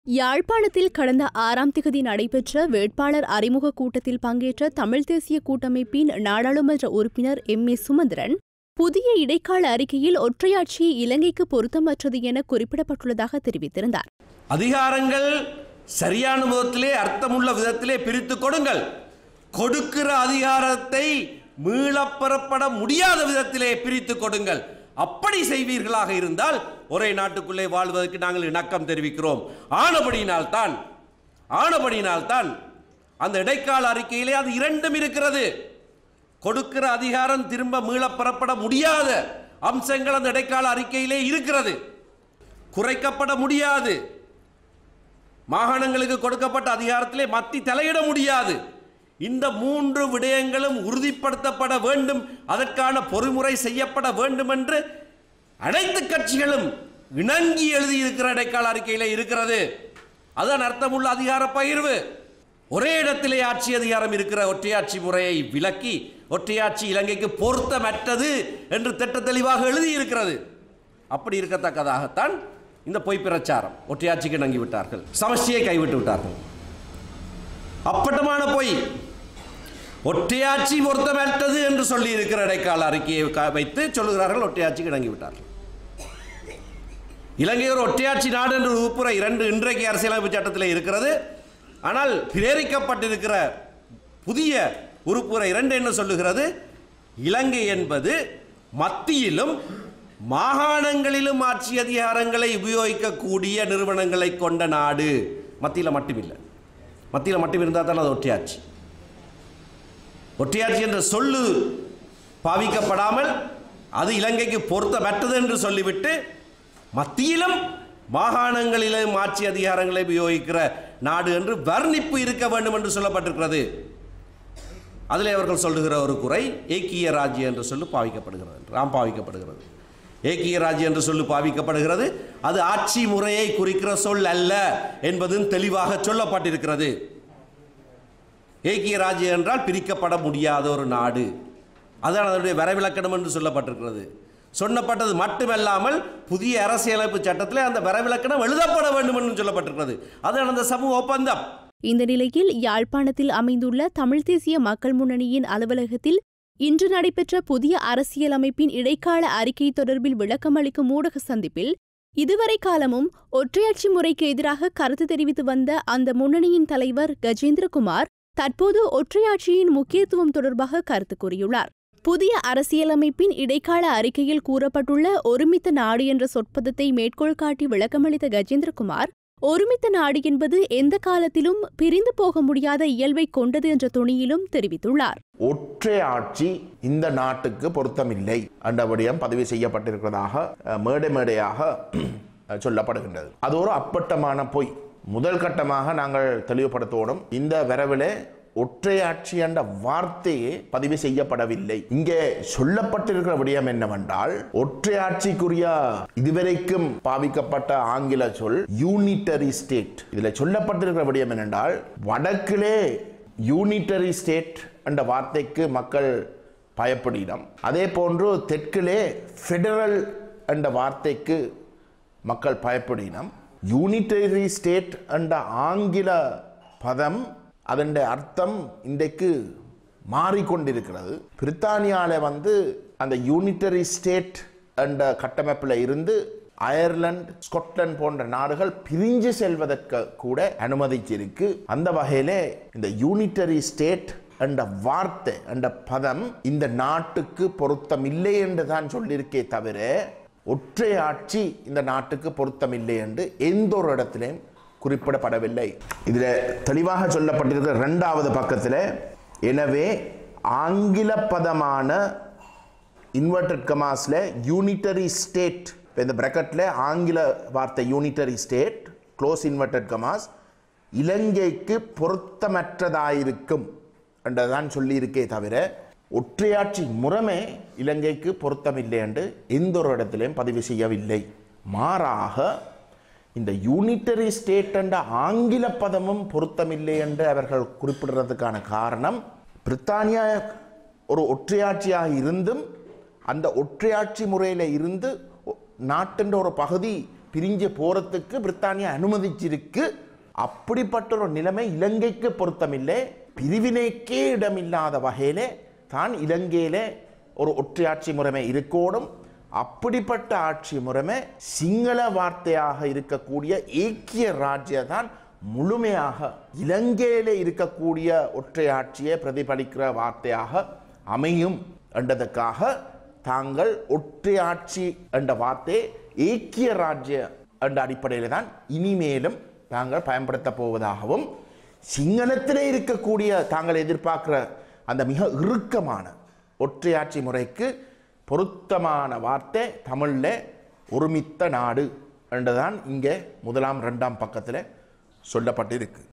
யாழ்ப்பாணத்தில் கடந்த ஆறாம் திகதி நடைபெற்ற வேட்பாளர் அறிமுக கூட்டத்தில் பங்கேற்ற தமிழ் தேசிய கூட்டமைப்பின் நாடாளுமன்ற உறுப்பினர் எம் ஏ சுமந்திரன் புதிய இடைக்கால அறிக்கையில் ஒற்றையாட்சி இலங்கைக்கு பொருத்தமற்றது என குறிப்பிடப்பட்டுள்ளதாக தெரிவித்திருந்தார் அதிகாரங்கள் சரியான விதத்திலே அர்த்தமுள்ள விதத்திலே பிரித்து கொடுங்கள் கொடுக்கிற அதிகாரத்தை மீளப் பெறப்பட முடியாத விதத்திலே பிரித்து கொடுங்கள் அப்படி செய்வீர்களாக இருந்தால் ஒரே நாட்டுக்குள்ளே வாழ்வதற்கு நாங்கள் இணக்கம் தெரிவிக்கிறோம் ஆனபடியினால் தான் ஆனபடியினால் தான் அந்த இடைக்கால அறிக்கையிலே அது இரண்டும் இருக்கிறது கொடுக்கிற அதிகாரம் திரும்ப மீளப் பெறப்பட முடியாத அம்சங்கள் அந்த இடைக்கால அறிக்கையிலே இருக்கிறது குறைக்கப்பட முடியாது மாகாணங்களுக்கு கொடுக்கப்பட்ட அதிகாரத்திலே மத்தி தலையிட முடியாது இந்த மூன்று விடயங்களும் உறுதிப்படுத்தப்பட வேண்டும் அதற்கான பொறிமுறை செய்யப்பட வேண்டும் என்று அனைத்து கட்சிகளும் இணங்கி எழுதியிருக்கிற இடைக்கால அறிக்கையிலே இருக்கிறது அதுதான் அர்த்தமுள்ள அதிகார பகிர்வு ஒரே இடத்திலே ஆட்சி அதிகாரம் இருக்கிற ஒற்றையாட்சி முறையை விலக்கி ஒற்றையாட்சி இலங்கைக்கு பொருத்தமற்றது என்று திட்ட தெளிவாக எழுதியிருக்கிறது அப்படி இருக்கத்தக்கதாகத்தான் இந்த பொய் பிரச்சாரம் ஒற்றையாட்சிக்கு இணங்கி விட்டார்கள் சமஷ்டியை கைவிட்டு விட்டார்கள் அப்பட்டமான பொய் ஒற்றையாட்சி பொருத்தமற்றது என்று சொல்லி இருக்கிற இடைக்கால அறிக்கையை க- வைத்து சொல்லுகிறார்கள் ஒற்றையாட்சிக்கு இணங்கி விட்டார்கள் இலங்கை ஒரு ஒற்றையாட்சி நாடு என்று உட்புற இரண்டு இன்றைக்கு அரசியலமைப்பு சட்டத்தில் இருக்கிறது ஆனால் பிரேரிக்கப்பட்டிருக்கிற புதிய உறுப்புரை இரண்டு என்ன சொல்லுகிறது இலங்கை என்பது மத்தியிலும் மாகாணங்களிலும் ஆட்சி அதிகாரங்களை உபயோகிக்கக்கூடிய நிறுவனங்களை கொண்ட நாடு மத்தியில் மட்டுமில்லை மத்தியில் மட்டும் இருந்தால் தான் அது ஒற்றையாட்சி ஒற்றையாட்சி என்ற சொல்லு பாவிக்கப்படாமல் அது இலங்கைக்கு பொருத்தமற்றது என்று சொல்லிவிட்டு மத்தியிலும் மாகாணங்களிலும் ஆட்சி அதிகாரங்களை உபயோகிக்கிற நாடு என்று வர்ணிப்பு இருக்க வேண்டும் என்று சொல்லப்பட்டிருக்கிறது அதில் அவர்கள் சொல்லுகிற ஒரு குறை ஏக்கிய ராஜ்யம் என்று சொல்லி பாவிக்கப்படுகிறது ராம் பாவிக்கப்படுகிறது ஏக்கிய ராஜ்யம் என்று சொல்லி பாவிக்கப்படுகிறது அது ஆட்சி முறையை குறிக்கிற சொல் அல்ல என்பதும் தெளிவாக சொல்லப்பட்டிருக்கிறது ஏக்கிய ராஜ்யம் என்றால் பிரிக்கப்பட முடியாத ஒரு நாடு அதான் அதனுடைய வரைவிலக்கணம் என்று சொல்லப்பட்டிருக்கிறது சொன்னப்பட்டது மட்டுமல்லாமல் புதிய அரசியலமைப்பு சட்டத்தில் அந்த வரைவிலக்கணம் எழுதப்பட வேண்டும் என்று சொல்லப்பட்டிருக்கிறது அதுதான் அந்த சமூக ஒப்பந்தம் இந்த நிலையில் யாழ்ப்பாணத்தில் அமைந்துள்ள தமிழ் தேசிய மக்கள் முன்னணியின் அலுவலகத்தில் இன்று நடைபெற்ற புதிய அரசியலமைப்பின் இடைக்கால அறிக்கை தொடர்பில் விளக்கமளிக்கும் ஊடக சந்திப்பில் இதுவரை காலமும் ஒற்றையாட்சி முறைக்கு எதிராக கருத்து தெரிவித்து வந்த அந்த முன்னணியின் தலைவர் கஜேந்திரகுமார் தற்போது ஒற்றையாட்சியின் முக்கியத்துவம் தொடர்பாக கருத்து கூறியுள்ளார் புதிய அரசியலமைப்பின் இடைக்கால அறிக்கையில் கூறப்பட்டுள்ள ஒருமித்த நாடு என்ற சொற்பதத்தை மேற்கோள் காட்டி விளக்கமளித்த கஜேந்திரகுமார் ஒருமித்த நாடு என்பது எந்த காலத்திலும் பிரிந்து போக முடியாத இயல்பை கொண்டது என்ற துணியிலும் தெரிவித்துள்ளார் ஒற்றை ஆட்சி இந்த நாட்டுக்கு பொருத்தமில்லை என்றபடியும் பதிவு செய்யப்பட்டிருக்கிறதாக அஹ், மேடை மேடையாக அஹ், சொல்லப்படுகின்றது அது ஒரு அப்பட்டமான பொய் முதல் கட்டமாக நாங்கள் தெளிவுபடுத்தோடும் இந்த வரவிலே ஒற்றையாட்சி என்ற வார்த்தையே பதிவு செய்யப்படவில்லை இங்கே சொல்லப்பட்டிருக்கிற விடயம் என்னவென்றால் ஒற்றையாட்சிக்குரிய இதுவரைக்கும் பாவிக்கப்பட்ட ஆங்கில சொல் யூனிட்டரி ஸ்டேட் இதுல சொல்லப்பட்டிருக்கிற விடயம் என்னென்றால் வடக்கிலே யூனிட்டரி ஸ்டேட் என்ற வார்த்தைக்கு மக்கள் பயப்படினம் அதே போன்று தெற்கிலே ஃபெடரல் என்ற வார்த்தைக்கு மக்கள் பயப்படினம் யூனிட்டரி ஸ்டேட் என்ற ஆங்கில பதம் அதன் அர்த்தம் இன்றைக்கு மாறிக்கொண்டிருக்கிறது பிரித்தானியாவில் வந்து அந்த யூனிட்டரி ஸ்டேட் என்ற கட்டமைப்பில் இருந்து அயர்லாந்து ஸ்காட்லாந்து போன்ற நாடுகள் பிரிஞ்சு செல்வதற்கு கூட அனுமதிச்சிருக்கு அந்த வகையிலே இந்த யூனிட்டரி ஸ்டேட் என்ற வார்த்தை என்ற பதம் இந்த நாட்டுக்கு பொருத்தமில்லை என்று தான் சொல்லியிருக்கே தவிர ஒற்றை ஆட்சி இந்த நாட்டுக்கு பொருத்தமில்லை என்று எந்த ஒரு இடத்திலையும் குறிப்பிடப்படவில்லை இதில் தெளிவாக சொல்லப்பட்டிருக்கிற இரண்டாவது பக்கத்தில் எனவே ஆங்கில பதமான இன்வெர்டட் கமாஸில் யூனிட்டரி ஸ்டேட் இந்த பிராக்கெட்டில் ஆங்கில வார்த்தை unitary state close inverted commas இலங்கைக்கு பொருத்தமற்றதாயிருக்கும் என்றுதான் சொல்லியிருக்கே தவிர ஒற்றையாட்சி முறைமை இலங்கைக்கு பொருத்தமில்லை என்று எந்த ஒரு இடத்திலையும் பதிவு செய்யவில்லை மாறாக இந்த யூனிட்டரி ஸ்டேட் என்ற ஆங்கில பதமும் பொருத்தமில்லை என்று அவர்கள் குறிப்பிடுறதுக்கான காரணம் பிரித்தானியா ஒரு ஒற்றையாட்சியாக இருந்தும் அந்த ஒற்றையாட்சி முறையில் இருந்து ஒ- நாட்டின் ஒரு பகுதி பிரிஞ்சு போறதுக்கு பிரித்தானியா அனுமதிச்சிருக்கு அப்படிப்பட்ட ஒரு நிலைமை இலங்கைக்கு பொருத்தமில்லை பிரிவினைக்கே இடமில்லாத வகையிலே தான் இலங்கையிலே ஒரு ஒற்றையாட்சி முறைமை இருக்கோடும் அப்படிப்பட்ட ஆட்சி முறைமை சிங்கள வார்த்தையாக இருக்கக்கூடிய ஏக்கிய ராஜ்ய தான் முழுமையாக இலங்கையிலே இருக்கக்கூடிய ஒற்றையாட்சியை பிரதிபலிக்கிற வார்த்தையாக அமையும் என்றதற்காக தாங்கள் ஒற்றையாட்சி என்ற வார்த்தை ஏக்கிய ராஜ்ய என்ற அடிப்படையில் தான் இனிமேலும் தாங்கள் பயன்படுத்த போவதாகவும் சிங்களத்திலே இருக்கக்கூடிய தாங்கள் எதிர்பார்க்கிற அந்த மிக இறுக்கமான ஒற்றையாட்சி முறைக்கு பொருத்தமான வார்த்தை தமிழில் ஒருமித்த நாடு என்றுதான் இங்கே முதலாம் ரெண்டாம் பக்கத்தில் சொல்லப்பட்டிருக்கு